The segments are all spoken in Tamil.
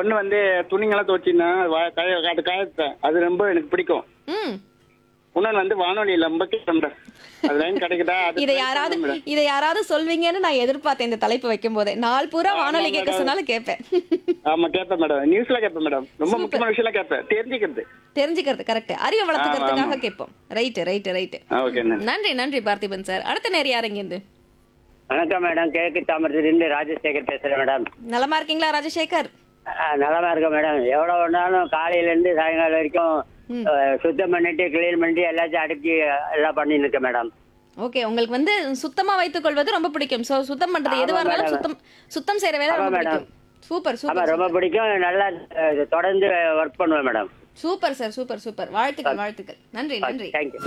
ஒண்ணு வந்து துணிங்கெல்லாம் துவச்சின்னா அது காயத்தேன் அது ரொம்ப எனக்கு பிடிக்கும் ம் இன்னொன்னு வந்து வானொலியில ரொம்ப கேட்பேன் மேடம் அது லைன் கிடைக்குதா அது இதை try யாராவது பண்ணுவேன் மேடம். இதை யாராவது சொல்வீங்கன்னு நான் எதிர்பார்த்தேன் இந்த தலைப்பு வைக்கும் போதே நாள் பூரா வானொலி கேட்க சொன்னாலும் கேட்பேன் ஆமா கேட்பேன் மேடம் நியூஸ்ல கேட்பேன் மேடம் ரொம்ப முக்கியமான விஷயம் கேட்பேன் தெரிஞ்சுக்கிறது தெரிஞ்சுக்கிறது கரெக்ட் அறிவை வளர்த்துக்கிறதுக்காக கேட்போம் ரைட்டு ரைட்டு ரைட்டு ஓகே நன்றி நன்றி பார்த்திபன் சார் அடுத்த நேரம் யார் இருந்து வணக்கம் மேடம் கிழக்கு தாமரத்திலிருந்து ராஜசேகர் பேசுறேன் மேடம் நலமா இருக்கீங்களா ராஜசேகர் அஹ், நலமா இருக்கேன் மேடம் எவ்வளவு வேணாலும் காலையில இருந்து சாயங்காலம் வரைக்கும் அஹ், சுத்தம் பண்ணிட்டு கிளீன் பண்ணிட்டு எல்லாத்தையும் அடுக்கி எல்லாம் பண்ணிட்டு இருக்கேன் மேடம் ஓகே உங்களுக்கு வந்து சுத்தமா வைத்துக் கொள்வது ரொம்ப பிடிக்கும் சோ சுத்தம் பண்றது எதுவா ஆமா, இருந்தாலும் madam. சுத்தம் சுத்தம் செய்யற வேலை ஆமா, ரொம்ப madam. பிடிக்கும் சூப்பர் ஆமா சூப்பர் ரொம்ப பிடிக்கும் நல்லா அஹ், தொடர்ந்து ஒர்க் பண்ணுவேன் madam super sir super super வாழ்த்துக்கள் வாழ்த்துக்கள் நன்றி நன்றி தேங்க்யூ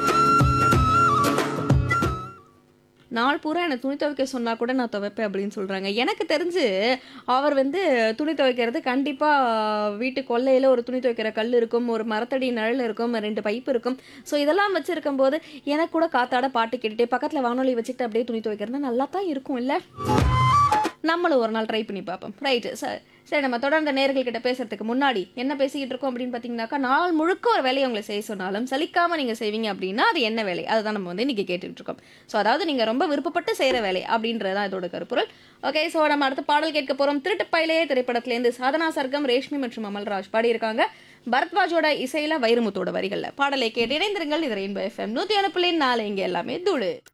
நாள் பூரா எனக்கு துணி துவைக்க சொன்னா கூட நான் துவைப்பேன் அப்படின்னு சொல்றாங்க எனக்கு தெரிஞ்சு அவர் வந்து துணி துவைக்கிறது கண்டிப்பா வீட்டு கொல்லையில ஒரு துணி துவைக்கிற கல் இருக்கும் ஒரு மரத்தடி நிழல் இருக்கும் ரெண்டு பைப் இருக்கும் ஸோ இதெல்லாம் வச்சிருக்கும் போது எனக்கு கூட காத்தாட பாட்டு கேட்டுட்டே பக்கத்துல வானொலி வச்சுக்கிட்டு அப்படியே துணி துவைக்கிறது நல்லா தான் இருக்கும் இல்ல நம்மளும் ஒரு நாள் ட்ரை பண்ணி பார்ப்போம் ரைட்டு சார் சரி நம்ம தொடர்ந்த நேர்கள் கிட்ட பேசுறதுக்கு முன்னாடி என்ன பேசிக்கிட்டு இருக்கோம் அப்படின்னு பார்த்தீங்கன்னாக்கா நாள் முழுக்க ஒரு வேலையை உங்களை செய்ய சொன்னாலும் சலிக்காம நீங்க செய்வீங்க அப்படின்னா அது என்ன வேலை அதுதான் நம்ம வந்து இன்னைக்கு கேட்டுட்டு இருக்கோம் ஸோ அதாவது நீங்க ரொம்ப விருப்பப்பட்டு செய்யற வேலை அப்படின்றது தான் இதோட கருப்பொருள் ஓகே ஸோ நம்ம அடுத்த பாடல் கேட்க போறோம் திருட்டுப்பயிலே திரைப்படத்திலேருந்து சாதனா சர்க்கம் ரேஷ்மி மற்றும் அமல்ராஜ் பாடியிருக்காங்க பரத்வாஜோட இசையில வைரமுத்தோட வரிகள்ல பாடலை கேட்டு இணைந்திருங்கள் இது ரெயின்போ எஃப்எம் நூத்தி ஒன்று புள்ளி நாலு இங்க எல்லாமே தூளு